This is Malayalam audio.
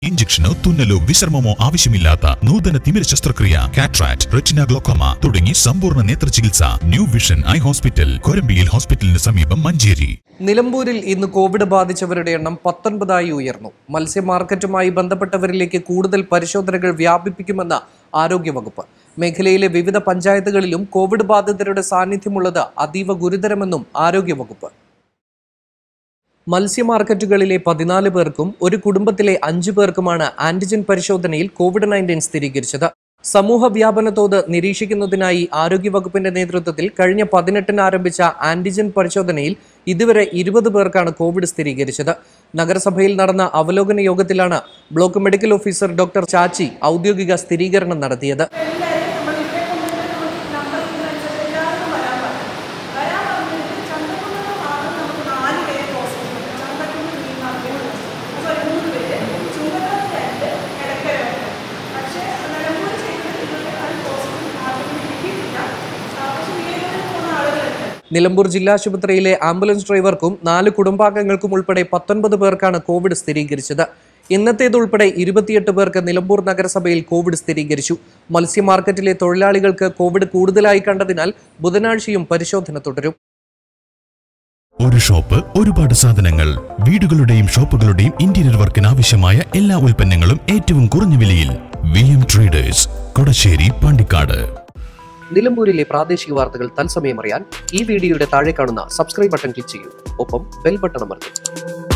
ഇഞ്ചക്ഷനോ തുന്നലോ വിശ്രമമോ ആവശ്യമില്ലാത്ത നൂതന തിമിര ശസ്ത്രക്രിയ കാട്രാക്ട് റെറ്റിന ഗ്ലോക്കോമ തുടങ്ങി സമ്പൂർണ്ണ നേത്ര ചികിത്സ ന്യൂ വിഷൻ ഐ ഹോസ്പിറ്റൽ കൊരമ്പിയിൽ ഹോസ്പിറ്റലിന് സമീപം മഞ്ചേരി നിലമ്പൂരിൽ ഇന്ന് കോവിഡ് ബാധിച്ചവരുടെ എണ്ണം പത്തൊൻപതായി ഉയർന്നു മത്സ്യ മാർക്കറ്റുമായി ബന്ധപ്പെട്ടവരിലേക്ക് കൂടുതൽ പരിശോധനകൾ വ്യാപിപ്പിക്കുമെന്ന് ആരോഗ്യവകുപ്പ് മേഖലയിലെ വിവിധ പഞ്ചായത്തുകളിലും കോവിഡ് ബാധിതരുടെ സാന്നിധ്യമുള്ളത് അതീവ ഗുരുതരമെന്നും ആരോഗ്യവകുപ്പ് മത്സ്യ മാർക്കറ്റുകളിലെ പതിനാല് പേർക്കും ഒരു കുടുംബത്തിലെ അഞ്ചു പേർക്കുമാണ് ആന്റിജൻ പരിശോധനയിൽ കോവിഡ് നയൻറ്റീൻ സ്ഥിരീകരിച്ചത് സമൂഹ വ്യാപന തോത് നിരീക്ഷിക്കുന്നതിനായി ആരോഗ്യവകുപ്പിന്റെ നേതൃത്വത്തിൽ കഴിഞ്ഞ പതിനെട്ടിന് ആരംഭിച്ച ആന്റിജൻ പരിശോധനയിൽ ഇതുവരെ ഇരുപത് പേർക്കാണ് കോവിഡ് സ്ഥിരീകരിച്ചത് നഗരസഭയിൽ നടന്ന അവലോകന യോഗത്തിലാണ് block medical officer doctor Chachi ഔദ്യോഗിക സ്ഥിരീകരണം നടത്തിയത് നിലമ്പൂർ ജില്ലാ ആശുപത്രിയിലെ ആംബുലൻസ് ഡ്രൈവർക്കും നാല് കുടുംബാംഗങ്ങൾക്കും ഉൾപ്പെടെ പത്തൊൻപത് പേർക്കാണ് കോവിഡ് സ്ഥിരീകരിച്ചത് ഇന്നത്തേതുൾപ്പെടെ ഇരുപത്തിയെട്ട് പേർക്ക് നിലമ്പൂർ നഗരസഭയിൽ കോവിഡ് സ്ഥിരീകരിച്ചു മത്സ്യ മാർക്കറ്റിലെ തൊഴിലാളികൾക്ക് കോവിഡ് കൂടുതലായി കണ്ടതിനാൽ ബുധനാഴ്ചയും പരിശോധന തുടരും ഒരു ഷോപ്പ് ഒരുപാട് സാധനങ്ങൾ വീടുകളുടെയും ഷോപ്പുകളുടെയും ഇന്റീരിയർ വർക്കിന് ആവശ്യമായ എല്ലാ ഉൽപ്പന്നങ്ങളും ഏറ്റവും കുറഞ്ഞ വിലയിൽ V M traders Kodassery Pandikkad നിലമ്പൂരിലെ പ്രാദേശിക വാർത്തകൾ തത്സമയം അറിയാൻ ഈ വീഡിയോയുടെ താഴെ കാണുന്ന സബ്സ്ക്രൈബ് ബട്ടൺ ക്ലിക്ക് ചെയ്യൂ ഒപ്പം ബെൽ ബട്ടൺ അമർത്തും